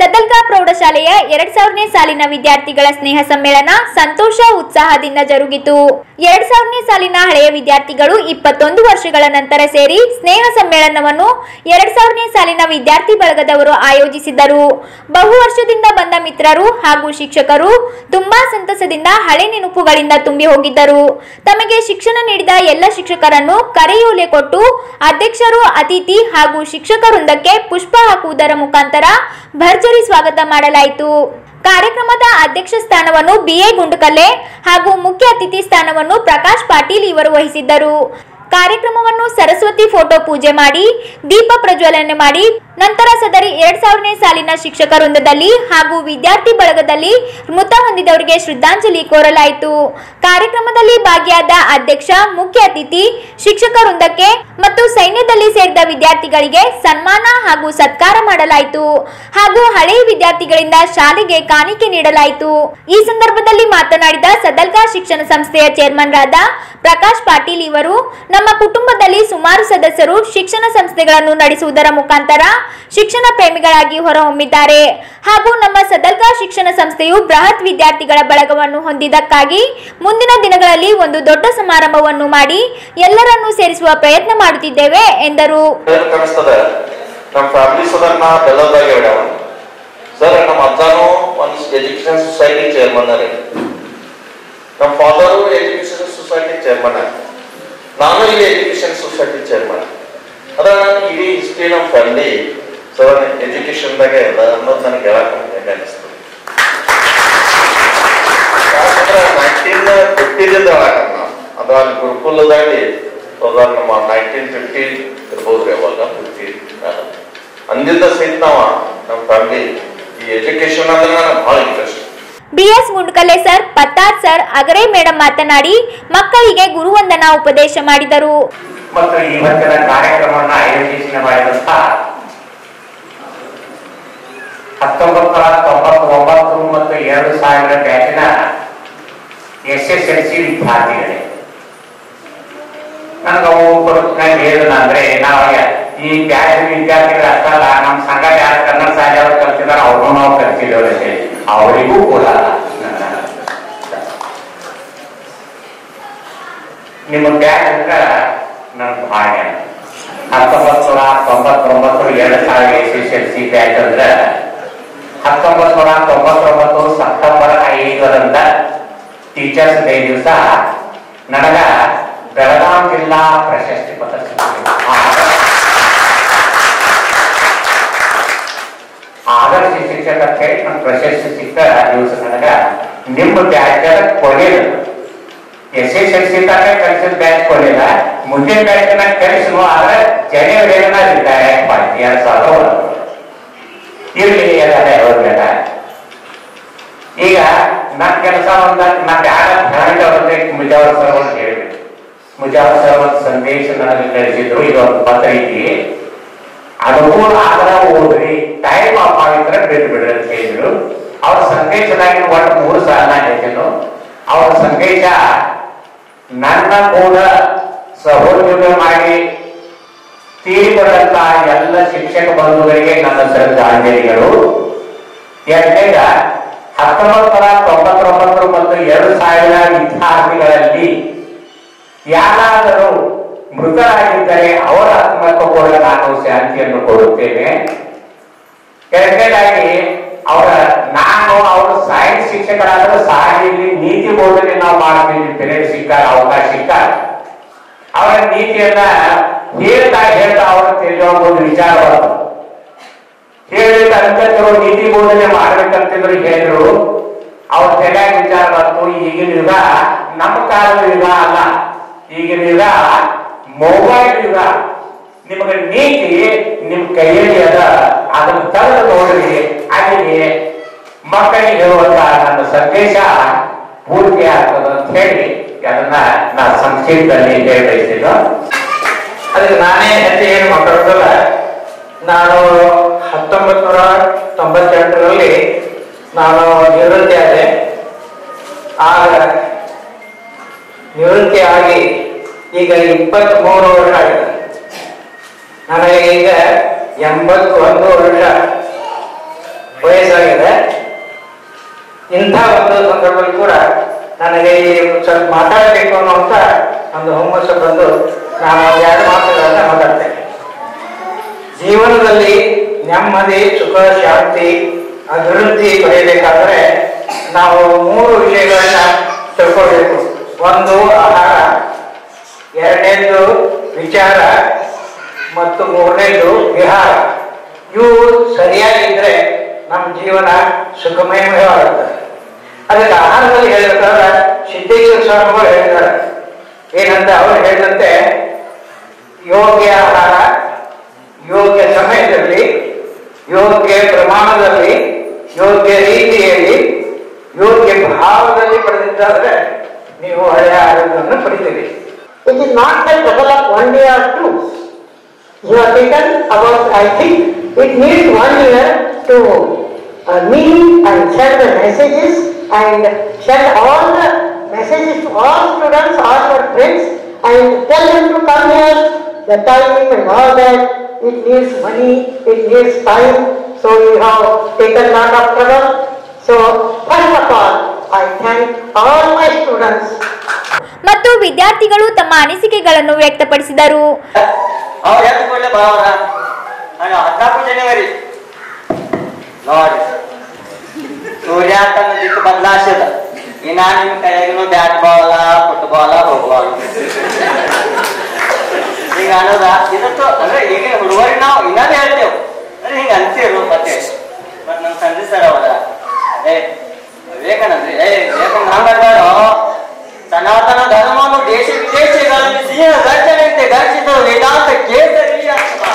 ಸದಲ್ಗಾ ಪ್ರೌಢಶಾಲೆಯ ಎರಡ್ ಸಾವಿರನೇ ಸಾಲಿನ ವಿದ್ಯಾರ್ಥಿಗಳ ಸ್ನೇಹ ಸಮ್ಮೇಳನ ಸಂತೋಷ ಉತ್ಸಾಹದಿಂದ ಜರುಗಿತು ಎರಡ್ ಸಾವಿರನೇ ಸಾಲಿನ ಹಳೆಯ ವಿದ್ಯಾರ್ಥಿಗಳು ಇಪ್ಪತ್ತೊಂದು ವರ್ಷಗಳ ನಂತರ ಸೇರಿ ಸ್ನೇಹ ಸಮ್ಮೇಳನವನ್ನು ಎರಡ್ ಸಾವಿರನೇ ಸಾಲಿನ ವಿದ್ಯಾರ್ಥಿ ಬಳಗದವರು ಆಯೋಜಿಸಿದ್ದರು ಬಹು ವರ್ಷದಿಂದ ಬಂದ ಮಿತ್ರರು ಹಾಗೂ ಶಿಕ್ಷಕರು ತುಂಬಾ ಸಂತಸದಿಂದ ಹಳೆ ನೆನಪುಗಳಿಂದ ತುಂಬಿ ಹೋಗಿದ್ದರು ತಮಗೆ ಶಿಕ್ಷಣ ನೀಡಿದ ಎಲ್ಲ ಶಿಕ್ಷಕರನ್ನು ಕರೆಯೋಲೆ ಕೊಟ್ಟು ಅಧ್ಯಕ್ಷರು ಅತಿಥಿ ಹಾಗೂ ಶಿಕ್ಷಕ ವೃಂದಕ್ಕೆ ಪುಷ್ಪ ಹಾಕುವುದರ ಮುಖಾಂತರ ಭರ್ಜರಿ ಸ್ವಾಗತ ಮಾಡಲಾಯಿತು ಕಾರ್ಯಕ್ರಮದ ಅಧ್ಯಕ್ಷ ಸ್ಥಾನವನ್ನು ಬಿಎ ಗುಂಡುಕಲ್ಲೆ ಹಾಗೂ ಮುಖ್ಯ ಅತಿಥಿ ಸ್ಥಾನವನ್ನು ಪ್ರಕಾಶ್ ಪಾಟೀಲ್ ಇವರು ವಹಿಸಿದ್ದರು ಕಾರ್ಯಕ್ರಮವನ್ನು ಸರಸ್ವತಿ ಫೋಟೋ ಪೂಜೆ ಮಾಡಿ ದೀಪ ಪ್ರಜ್ವಲನೆ ಮಾಡಿ ನಂತರ ಸದರಿ ಎರಡ್ ಸಾವಿರನೇ ಸಾಲಿನ ಶಿಕ್ಷಕ ವೃಂದದಲ್ಲಿ ಹಾಗೂ ವಿದ್ಯಾರ್ಥಿ ಬಳಗದಲ್ಲಿ ಮೃತ ಹೊಂದಿದವರಿಗೆ ಶ್ರದ್ಧಾಂಜಲಿ ಕೋರಲಾಯಿತು ಕಾರ್ಯಕ್ರಮದಲ್ಲಿ ಭಾಗಿಯಾದ ಅಧ್ಯಕ್ಷ ಮುಖ್ಯ ಅತಿಥಿ ಶಿಕ್ಷಕ ವೃಂದಕ್ಕೆ ಮತ್ತು ಸೈನ್ಯದಲ್ಲಿ ಸೇರಿದ ವಿದ್ಯಾರ್ಥಿಗಳಿಗೆ ಸನ್ಮಾನ ಹಾಗೂ ಸತ್ಕಾರ ಮಾಡಲಾಯಿತು ಹಾಗೂ ಹಳೆಯ ವಿದ್ಯಾರ್ಥಿಗಳಿಂದ ಶಾಲೆಗೆ ಕಾಣಿಕೆ ನೀಡಲಾಯಿತು ಈ ಸಂದರ್ಭದಲ್ಲಿ ಮಾತನಾಡಿದ ಸದಲ್ಗಾ ಶಿಕ್ಷಣ ಸಂಸ್ಥೆಯ ಚೇರ್ಮನ್ ರಾದ ಪ್ರಕಾಶ್ ಪಾಟೀಲ್ ಇವರು ನಮ್ಮ ಕುಟುಂಬದಲ್ಲಿ ಸುಮಾರು ಸದಸ್ಯರು ಶಿಕ್ಷಣ ಸಂಸ್ಥೆಗಳನ್ನು ನಡೆಸುವುದರ ಮುಖಾಂತರ ಶಿಕ್ಷಣ ಪ್ರೇಮಿಗಳಾಗಿ ಹೊರಹೊಮ್ಮಿದ್ದಾರೆ ಹಾಗೂ ನಮ್ಮ ಸದಲ್ಗಾ ಶಿಕ್ಷಣ ಸಂಸ್ಥೆಯು ಬೃಹತ್ ವಿದ್ಯಾರ್ಥಿಗಳ ಬಳಗವನ್ನು ಹೊಂದಿದ್ದಕ್ಕಾಗಿ ಮುಂದಿನ ದಿನಗಳಲ್ಲಿ ಒಂದು ದೊಡ್ಡ ಸಮಾರಂಭವನ್ನು ಮಾಡಿ ಎಲ್ಲರನ್ನೂ ಸೇರಿಸುವ ಪ್ರಯತ್ನ ಮಾಡುತ್ತಿದ್ದೇವೆ ಎಂದರು ಏನ್ ಕಾಣಿಸ್ತದ ನಮ್ಮ ಫ್ಯಾಮಿಲಿ ಸದನ್ನ ಬೆಲ್ಲದಾಗ ಹೇಳ್ಯಾವ ಸರ್ ನಮ್ಮ ಅಜ್ಜಾನು ಒಂದು ಎಜುಕೇಶನ್ ಸೊಸೈಟಿ ಚೇರ್ಮನ್ ರೀ ನಮ್ಮ ಫಾದರು ಎಜುಕೇಶನ್ ಸೊಸೈಟಿ ಚೇರ್ಮನ್ ನಾನು ಇಲ್ಲಿ ಎಜುಕೇಶನ್ ಸೊಸೈಟಿ ಚೇರ್ಮನ್ ಅದ ನಾನು ಇಡೀ ಹಿಸ್ಟ್ರಿ ನಮ್ಮ ಫ್ಯಾಮಿಲಿ ಸರ್ ಎಜುಕೇಶನ್ದಾಗೆ ಅದ ಅನ್ನೋದು ನನಗೆ ಹೇಳಕ್ ಹೆಂಗ ಅನಿಸ್ತು ಯಾಕಂದ್ರೆ ನೈನ್ಟೀನ್ ಫಿಫ್ಟಿದಿಂದ ಹೇಳಕ್ ನಾವು ಅದ ಅಲ್ಲಿ ಗುರುಕುಲದಲ್ಲಿ ಅದ ನಮ್ಮ ನೈನ್ಟೀನ್ ಫಿಫ್ಟಿ ಇರ್ಬೋದ್ರಿ ಅವಾಗ ಫಿಫ್ಟಿ ಅಂದಿಂದ ಸಹಿತ ನಾವ ನಮ್ಮ ಫ್ಯಾಮಿಲಿ ಈ ಎಜುಕೇಶನ್ ಅಂದ್ರೆ ನನಗೆ ಭಾಳ interest B S Gundkale sir Pattar sir Agare madam ಮಾತನಾಡಿ ಮಕ್ಕಳಿಗೆ ಗುರುವಂದನಾ ಉಪದೇಶ ಮಾಡಿದರು ಮತ್ತು ಇವತ್ತಿನ ಕಾರ್ಯಕ್ರಮವನ್ನು ಆಯೋಜಿಸಿ ಮಾಡಿದಂತ ಹತ್ತೊಂಬತ್ತು ನೂರ ತೊಂಬತ್ತೊಂಬತ್ತು ಮತ್ತು ಎರಡು ಸಾವಿರ ಬ್ಯಾಚಿನ ಎಸ್ ಎಸ್ ಎಲ್ ಸಿ ವಿದ್ಯಾರ್ಥಿಗಳೇ ನನಗೆ ಒಬ್ಬರು ಹೇಳಿದ ಅಂದ್ರೆ ನಾವು ಈ ಬ್ಯಾಚ್ ವಿದ್ಯಾರ್ಥಿಗಳು ಅಷ್ಟಲ್ಲ ನಮ್ಮ ಸಂಘ ಯಾರು ಕನ್ನಡ ಶಾಲೆ ಅವರು ಕಲ್ತಿದಾರೆ ಅವ್ರನ್ನೂ ನಾವು ಕಲ್ತಿದ್ದೇವೆ ಅಂತ ಹೇಳಿ ಅವರಿಗೂ ಕೂಡ ನನ್ನ ನಿಮ್ಮ ಬ್ಯಾಗ್ ಅಂದ್ರೆ ನನ್ನ ಭಾಗ್ಯ ಹತ್ತೊಂಬತ್ತು ನೂರ ತೊಂಬತ್ತೊಂಬತ್ತು ಎರಡು ಸಾವಿರ S S L C batch ಅಂದ್ರೆ ಹತ್ತೊಂಬತ್ತು ನೂರ ತೊಂಬತ್ತೊಂಬತ್ತು ಸೆಪ್ಟೆಂಬರ್ ಐದರಂದ ಟೀಚರ್ಸ್ ಡೇ ದಿವಸ ನನಗ ಬೆಳಗಾಂ ಜಿಲ್ಲಾ ಪ್ರಶಸ್ತಿ ಪತ್ರ ಸಿಕ್ಕಿದೆ. ಆದರ್ಶ ಶಿಕ್ಷಕ ಅಂತ ಹೇಳಿ ನನ್ನ ಪ್ರಶಸ್ತಿ ಸಿಕ್ಕ ದಿವಸ ನನಗ ನಿಮ್ಮ ಬ್ಯಾಚ್ ಕೊಡಲಿಲ್ಲ ಎಸ್ ಎಸ್ ಎಲ್ ಸಿ ತನಕ ಕಲಿಸಿದ ಬ್ಯಾಚ್ ಕೊಡಲಿಲ್ಲ ಮುಂದಿನ ಬ್ಯಾಚ್ ಕಲಿಸುವ ಆದ್ರೆ ಜನವರಿಯಲ್ಲಿ ನಾ ರಿಟೈರ್ ಮಾಡಿದ್ದೆ ಎರಡ್ ಸಾವಿರದ ಒಂದು ಇರ್ಲಿ ಅದೆಲ್ಲ ಯಾವಾಗ ಈಗ ನನ್ನ ಕೆಲಸ ಒಂದ ನಾನು ಯಾರ ಧ್ಯಾನ ಬಂದ್ರೆ ಮುಜಾವರ್ ಸರ್ ಅಂತ ಹೇಳಿದೆ ಮುಜಾವರ್ ಸರ್ ಒಂದು ಸಂದೇಶ ನನಗೆ ಕಳಿಸಿದ್ರು ಇದೊಂದು ಪತ್ರ ಐತಿ ಅನುಕೂಲ ಆದ್ರ ಓದ್ರಿ ಟೈಮ್ ಆಫ್ ಆಗಿದ್ರೆ ಬಿಟ್ಟು ಬಿಡ್ರಿ ಅಂತ ಹೇಳಿದ್ರು ಅವ್ರ ಸಂದೇಶದಾಗ ಒಟ್ಟು ಮೂರು ಸಾಲ ನಾ ಹೇಳಿದ್ರು ಅವ್ರ ಸಂದೇಶ ನನ್ನ ಕೂಡ ಸಹೋದ್ಯೋಗ ಮಾಡಿ ತೀರಿಕೊಂಡಂತ ಎಲ್ಲ ಶಿಕ್ಷಕ ಬಂಧುಗಳಿಗೆ ನನ್ನ ಶ್ರದ್ಧಾಂಜಲಿಗಳು ಎರಡನೇದ ಹತ್ತೊಂಬತ್ತು ನೂರ ತೊಂಬತ್ತೊಂಬತ್ತು ಮತ್ತು ಎರಡು ಸಾವಿರ ವಿದ್ಯಾರ್ಥಿಗಳಲ್ಲಿ ಯಾರಾದರೂ ಮೃತರಾಗಿದ್ದರೆ ಅವರ ಆತ್ಮಕ್ಕೆ ಕೂಡ ನಾನು ಶಾಂತಿಯನ್ನು ಕೊಡುತ್ತೇನೆ ಎರಡನೇದಾಗಿ ಅವರ ನಾನು ಅವರು ಸೈನ್ಸ್ ಶಿಕ್ಷಕರಾದರೂ ಶಾಲೆಯಲ್ಲಿ ನೀತಿ ಬೋಧನೆ ನಾವು ಮಾಡ್ತೀವಿ ಪಿರಿಯಡ್ ಸಿಕ್ಕಾಗ ಅವಕಾಶ ಸಿಕ್ಕಾಗ ಅವರ ನೀತಿಯನ್ನ ಹೇಳ್ತಾ ಹೇಳ್ತಾ ಅವರ ತಿಳಿಯುವ ಒಂದು ವಿಚಾರ ಬಂತು ಹೇಳಿದ ಅಂಕದ್ರು ನೀತಿ ಬೋಧನೆ ಮಾಡ್ಬೇಕಂತಿದ್ರು ಹೇಳಿದ್ರು ಅವ್ರ ತಲೆಯಾಗ ವಿಚಾರ ಬಂತು ಈಗಿನ ಯುಗ ನಮ್ಮ ಕಾಲದ ಯುಗ ಅಲ್ಲ ಈಗಿನ ಯುಗ ಮೊಬೈಲ್ ಯುಗ ನಿಮಗೆ ನೀತಿ ನಿಮ್ ಕೈಯಲ್ಲಿ ಅದ ಅದನ್ನ ತೆಗೆದು ನೋಡ್ರಿ ಅಲ್ಲಿ ಮಕ್ಕಳಿಗೆ ಹೇಳುವಂತ ನನ್ನ ಸಂದೇಶ ಪೂರ್ತಿ ಆಗ್ತದ ಅಂತ ಹೇಳಿ ಅದನ್ನ ನಾ ಸಂಕ್ಷಿಪ್ತದಲ್ಲಿ ಹೇಳಬಯಸಿದ್ದು ಅದಕ್ಕೆ ನಾನೇ ಹೆಚ್ಚು ಏನು ಮಾತಾಡೋದಲ್ಲ ನಾನು ಹತ್ತೊಂಬತ್ತು ನೂರ ತೊಂಬತ್ತೆಂಟರಲ್ಲಿ ನಾನು ನಿವೃತ್ತಿ ಆದೆ ಆಗ ನಿವೃತ್ತಿ ಆಗಿ ಈಗ ಇಪ್ಪತ್ತ್ ಮೂರು ವರ್ಷ ಆಗಿದೆ ನನಗೆ ಈಗ ಎಂಬತ್ತೊಂದು ವರ್ಷ ವಯಸ್ಸು ಸ್ವಲ್ಪ ಮಾತಾಡಬೇಕು ಅನ್ನುವಂತ ಒಂದು ಹುಮ್ಮಸ್ಸು ಬಂದು ನಾನು ಒಂದು ಎರಡು ಮಾತುಗಳನ್ನ ಮಾತಾಡ್ತೇನೆ ಜೀವನದಲ್ಲಿ ನೆಮ್ಮದಿ ಸುಖ ಶಾಂತಿ ಅಭಿವೃದ್ಧಿ ಪಡೆಯಬೇಕಾದ್ರೆ ನಾವು ಮೂರು ವಿಷಯಗಳನ್ನ ತಿಳ್ಕೊಳ್ಬೇಕು ಒಂದು ಆಹಾರ ಎರಡನೇದು ವಿಚಾರ ಮತ್ತು ಮೂರನೇದು ವಿಹಾರ ಇವು ಸರಿಯಾಗಿದ್ರೆ ನಮ್ಮ ಜೀವನ ಸುಖಮಯಮಯವಾಗುತ್ತದೆ ಅದಕ್ಕೆ ಆಹಾರದಲ್ಲಿ ಹೇಳ್ಬೇಕಾದ್ರೆ ಸಿದ್ದೇಶ್ವರ ಸ್ವಾಮಿಗಳು ಹೇಳಿದ್ದಾರೆ ಏನಂತ ಅವರು ಹೇಳಿದಂತೆ ಯೋಗ್ಯ ಆಹಾರ ಯೋಗ್ಯ ಸಮಯದಲ್ಲಿ ಯೋಗ್ಯ ಪ್ರಮಾಣದಲ್ಲಿ ಯೋಗ್ಯ ರೀತಿಯಲ್ಲಿ ಯೋಗ್ಯ ಭಾವದಲ್ಲಿ ಪಡೆದಿದ್ದಾದ್ರೆ ನೀವು ಒಳ್ಳೆಯ ಆರೋಗ್ಯವನ್ನು ಪಡಿತೀರಿ It is not the trouble of one day or two. You have taken about, I think, it needs one year to uh, meet and share the messages and share all the messages to all students, all your friends and tell them to come here, the time and all that. It needs money, it needs time, so you have taken lot of trouble. So, first of all, I thank all my students ಮತ್ತು ವಿದ್ಯಾರ್ಥಿಗಳು ತಮ್ಮ ಅನಿಸಿಕೆಗಳನ್ನು ವ್ಯಕ್ತಪಡಿಸಿದರು ಅವ್ರು ಎದ್ದು ಕೂಡಲೇ ಬರೋರ ನಾನು ಹದಿನಾಲ್ಕು ಜನವರಿ ನೋಡಿ ಸೂರ್ಯ ತನ್ನ ದಿಕ್ಕು ಬದಲಾಯಿಸಿದ ಇನ್ನ ನಿಮ್ ಕೈಯಾಗಿನೂ ಬ್ಯಾಟ್ ಬಾಲ ಫುಟ್ಬಾಲ ಹೋಗ್ಬಾಲ್ ಈಗ ಅನ್ನೋದ ಇದತ್ತು ಅಂದ್ರೆ ಈಗ ಹುಡುಗರಿಗೆ ನಾವು ಇನ್ನೊಂದು ಹೇಳ್ತೇವೆ ಅಂದ್ರೆ ಹಿಂಗ ಅಂತೀರು ಮತ್ತೆ ಮತ್ ನಮ್ ಸಂಜೆ ಸರ್ ಅವರ ಏ ವಿವೇಕಾನಂದ್ರಿ ಏ ವಿವೇಕಾನಂದ ಹಂಗಾರೋ ಸನಾತನ ಧರ್ಮವನ್ನು ದೇಶ ವಿದೇಶಗಳಲ್ಲಿ ಸಿಂಹ ಗರ್ಜನೆಯಂತೆ ಗರ್ಜಿಸುವ ವೇದಾಂತ ಕೇಸರಿ ಅಂತ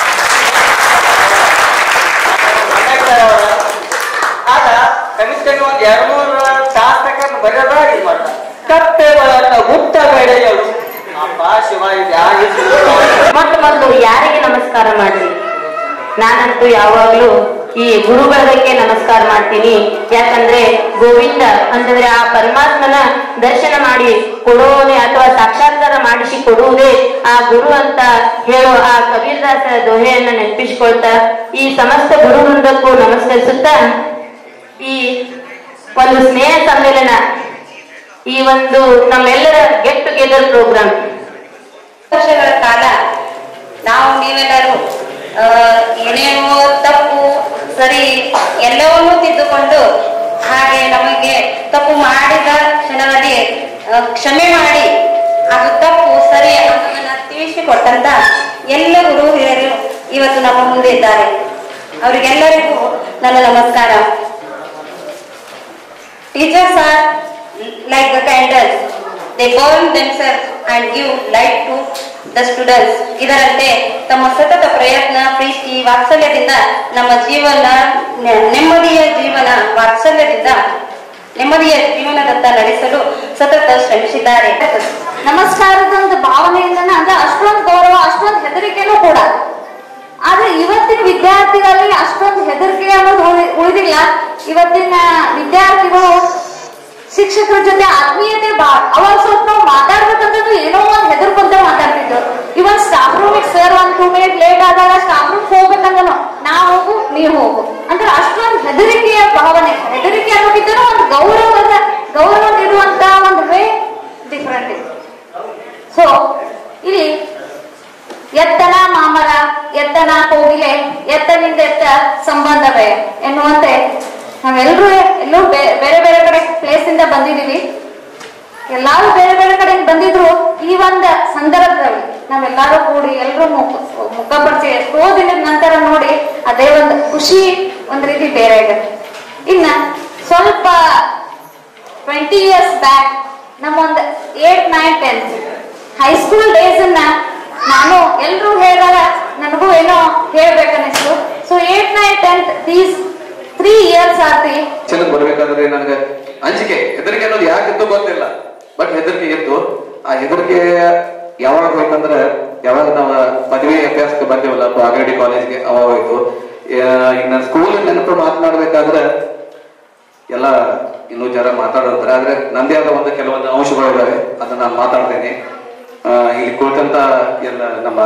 ಅಂಬೇಡ್ಕರ್ ಅವರ ಆಗ ಕನಿಷ್ಠ ಒಂದ್ ಎರಡ್ ಮೂರು ಶಾಸಕ ಬರೆದ ಇದು ಮಾಡ್ತಾರೆ ಕಪ್ಪೆಗಳನ್ನ ಗುಪ್ತ ಬೆಳೆಯಲು ಅಪ್ಪ ಶಿವ ಇದು ಯಾರು ಮೊಟ್ಟ ಮೊದಲು ಯಾರಿಗೆ ನಮಸ್ಕಾರ ಮಾಡ್ರಿ ನಾನಂತೂ ಯಾವಾಗ್ಲೂ ಈ ಗುರುಗಳಿಗೆ ನಮಸ್ಕಾರ ಮಾಡ್ತೀನಿ ಯಾಕಂದ್ರೆ ಗೋವಿಂದ ಅಂತಂದ್ರೆ ಆ ಪರಮಾತ್ಮನ ದರ್ಶನ ಮಾಡಿ ಕೊಡೋನೆ ಅಥವಾ ಸಾಕ್ಷಾತ್ಕಾರ ಮಾಡಿಸಿ ಕೊಡುವುದೇ ಆ ಗುರು ಅಂತ ಹೇಳೋ ಆ ಕಬೀರ್ದಾಸರ ದೋಹೆಯನ್ನ ನೆನಪಿಸ್ಕೊಳ್ತಾ ಈ ಸಮಸ್ತ ಗುರು ವೃಂದಕ್ಕೂ ನಮಸ್ಕರಿಸುತ್ತಾ ಈ ಒಂದು ಸ್ನೇಹ ಸಮ್ಮೇಳನ ಈ ಒಂದು ನಮ್ಮೆಲ್ಲರ ಗೆಟ್ ಟುಗೆದರ್ ಪ್ರೋಗ್ರಾಮ್ ವರ್ಷಗಳ ಕಾಲ ನಾವು ನೀವೆಲ್ಲರೂ ಆ, ಏನೇನೋ ತಪ್ಪು ಸರಿ ಎಲ್ಲವನ್ನೂ ತಿದ್ದುಕೊಂಡು ಹಾಗೆ ನಮಗೆ ತಪ್ಪು ಮಾಡಿದ ಕ್ಷಣದಲ್ಲಿ ಆ, ಕ್ಷಮೆ ಮಾಡಿ ಅದು ತಪ್ಪು ಸರಿ ಅನ್ನೋದನ್ನ ತಿಳಿಸಿಕೊಟ್ಟಂತ ಎಲ್ಲ ಗುರು ಹಿರಿಯರು ಇವತ್ತು ನಮ್ಮ ಮುಂದೆ ಇದ್ದಾರೆ ಅವರಿಗೆಲ್ಲರಿಗೂ ನನ್ನ ನಮಸ್ಕಾರ Teachers are like the candles. They burn themselves and give light to the students. ಇದರಂತೆ ತಮ್ಮ ಸತತ ಪ್ರಯತ್ನ ಪ್ರೀತಿ ವಾತ್ಸಲ್ಯದಿಂದ ನಮ್ಮ ಜೀವನ ನೆ- ನೆಮ್ಮದಿಯ ಜೀವನ ವಾತ್ಸಲ್ಯದಿಂದ ನೆಮ್ಮದಿಯ ಜೀವನದತ್ತ ನಡೆಸಲು ಸತತ ಶ್ರಮಿಸಿದ್ದಾರೆ ನಮಸ್ಕಾರದ ಒಂದು ಭಾವನೆಯಿಂದ ಅಂದ್ರೆ ಅಷ್ಟೊಂದು ಗೌರವ ಅಷ್ಟೊಂದು ಹೆದರಿಕೆನೂ ಕೂಡ ಆದ್ರೆ ಇವತ್ತಿನ ವಿದ್ಯಾರ್ಥಿಗಳಲ್ಲಿ ಅಷ್ಟೊಂದು ಹೆದರಿಕೆ ಅನ್ನೋದು ಉಳಿ- ಉಳಿದಿಲ್ಲ ಇವತ್ತಿನ ವಿದ್ಯಾರ್ಥಿಗಳು ಶಿಕ್ಷಕರ ಜೊತೆ ಆತ್ಮೀಯತೆ ಬಾ ಅವಾಗ ಸ್ವಲ್ಪ ನಾವು ಮಾತಾಡ್ಬೇಕಂತಂದ್ರೆ ಏನೋ ಒಂದು ಹೆದರ್ಕೊಂತ ಮಾತಾಡ್ತಿದ್ರು ಇವನ್ ಸ್ಟಾಫ್ ರೂಮಿಗೆ ಸರ್ ಒಂದ್ ಟೂ ಮಿನಿಟ್ ಲೇಟ್ ಆದಾಗ ಸ್ಟಾಫ್ ರೂಮ್ ಹೋಗ್ಬೇಕಂದ್ರೆ ನಾ ಹೋಗು ನೀವ್ ಹೋಗು ಅಂದ್ರೆ ಅಷ್ಟೊಂದು ಹೆದರಿಕೆಯ ಭಾವನೆ ಹೆದರಿಕೆ ಅನ್ನೋಕ್ಕಿಂತ ಒಂದು ಗೌರವದ ಗೌರವ ನೀಡುವಂತ ಒಂದು ವೇ ಡಿಫ್ರೆಂಟ್ ಇದೆ ಸೊ ಇಲ್ಲಿ ಎತ್ತನ ಮಾಮರ ಎತ್ತನ ಕೋಗಿಲೆ ಎತ್ತನಿಂದ ಎತ್ತ ಸಂಬಂಧವೇ ಎನ್ನುವಂತೆ ನಾವೆಲ್ಲರೂ ಎಲ್ಲರೂ ಬೇ- ಬೇರೆ ಬೇರೆ ಕಡೆ ಪ್ಲೇಸ್ ಇಂದ ಬಂದಿದೀವಿ ಎಲ್ಲಾರು ಬೇರೆ ಬೇರೆ ಕಡೆ ಬಂದಿದ್ರು ಈ ಒಂದು ಸಂದರ್ಭದಲ್ಲಿ ನಾವೆಲ್ಲರೂ ಕೂಡಿ ಎಲ್ಲರೂ ಮುಖ ಮುಖಪರಿಚಯ ಎಷ್ಟೋ ದಿನದ ನಂತರ ನೋಡಿ ಅದೇ ಒಂದು ಖುಷಿ ಒಂದ್ ರೀತಿ ಬೇರೆ ಆಗುತ್ತೆ ಇನ್ನ ಸ್ವಲ್ಪ ಟ್ವೆಂಟಿ ಇಯರ್ಸ್ ಬ್ಯಾಕ್ ನಮ್ಮೊಂದು eight nine tenth high school days ಅನ್ನ ನಾನು ಎಲ್ರು ಹೇಳಿದಾಗ ನನಗೂ ಏನೋ ಹೇಳ್ಬೇಕನ್ನಿಸ್ತು so eight nine tenth these three years ಆತಿ ಚೆನ್ನಕ್ ಬರ್ಬೇಕಾದ್ರೆ ನನಗೆ ಅಂಜಿಕೆ ಹೆದರಿಕೆ ಅನ್ನೋದು ಯಾಕಿತ್ತು ಗೊತ್ತಿಲ್ಲ ಬಟ್ ಹೆದರಿಕೆ ಇತ್ತು ಆ ಹೆದರಿಕೆ ಯಾವಾಗ ಹೋಯ್ತಂದ್ರೆ ಯಾವಾಗ ನಾವು ಪದವಿ ಅಭ್ಯಾಸಕ್ಕೆ ಬಂದೇವಲ್ಲ ಬಾಗೇಡಿ ಕಾಲೇಜ್ಗೆ ಅವಾಗ ಹೋಯ್ತು ಆ, ಈಗ ನಾನು ಸ್ಕೂಲ್ ನೆನಪು ಮಾತನಾಡ್ಬೇಕಾದ್ರೆ ಎಲ್ಲ ಇನ್ನೂ ಜನ ಮಾತಾಡಿರ್ತಾರೆ ಆದ್ರೆ ನಂದೇ ಆದ ಒಂದು ಕೆಲವೊಂದು ಅಂಶಗಳು ಇದಾವೆ ಅದನ್ನ ನಾನು ಮಾತಾಡ್ತೇನೆ ಆ, ಇಲ್ಲಿ ಕುಳಿತಂತ ಎಲ್ಲ ನಮ್ಮ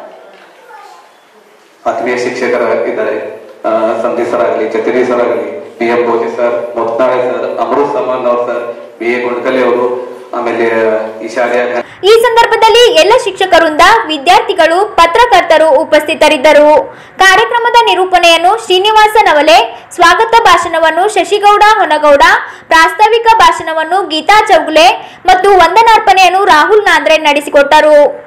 ಆತ್ಮೀಯ ಶಿಕ್ಷಕರ ಇದ್ದಾರೆ ಆ, ಸಂಧಿ ಸರ್ ಆಗಲಿ ಚತಿರಿ ಸರ್ ಆಗಲಿ B M Boji sir Mutnale sir Amrit Saman ಅವ್ರ ಸರ್ ಬಿ ಎ ಗುಂಡ್ಕಲಿ ಅವರು ಆಮೇಲೆ ಈ ಶಾಲೆಯ ಈ ಸಂದರ್ಭದಲ್ಲಿ ಎಲ್ಲ ಶಿಕ್ಷಕರಿಂದ ವಿದ್ಯಾರ್ಥಿಗಳು ಪತ್ರಕರ್ತರು ಉಪಸ್ಥಿತರಿದ್ದರು ಕಾರ್ಯಕ್ರಮದ ನಿರೂಪಣೆಯನ್ನು ಶ್ರೀನಿವಾಸ ನವಲೆ ಸ್ವಾಗತ ಭಾಷಣವನ್ನು ಶಶಿಗೌಡ ಹೊನಗೌಡ ಪ್ರಾಸ್ತಾವಿಕ ಭಾಷಣವನ್ನು ಗೀತಾ ಚೌಗುಲೆ ಮತ್ತು ವಂದನಾರ್ಪಣೆಯನ್ನು ರಾಹುಲ್ ನಾಂದ್ರೆ ನಡೆಸಿಕೊಟ್ಟರು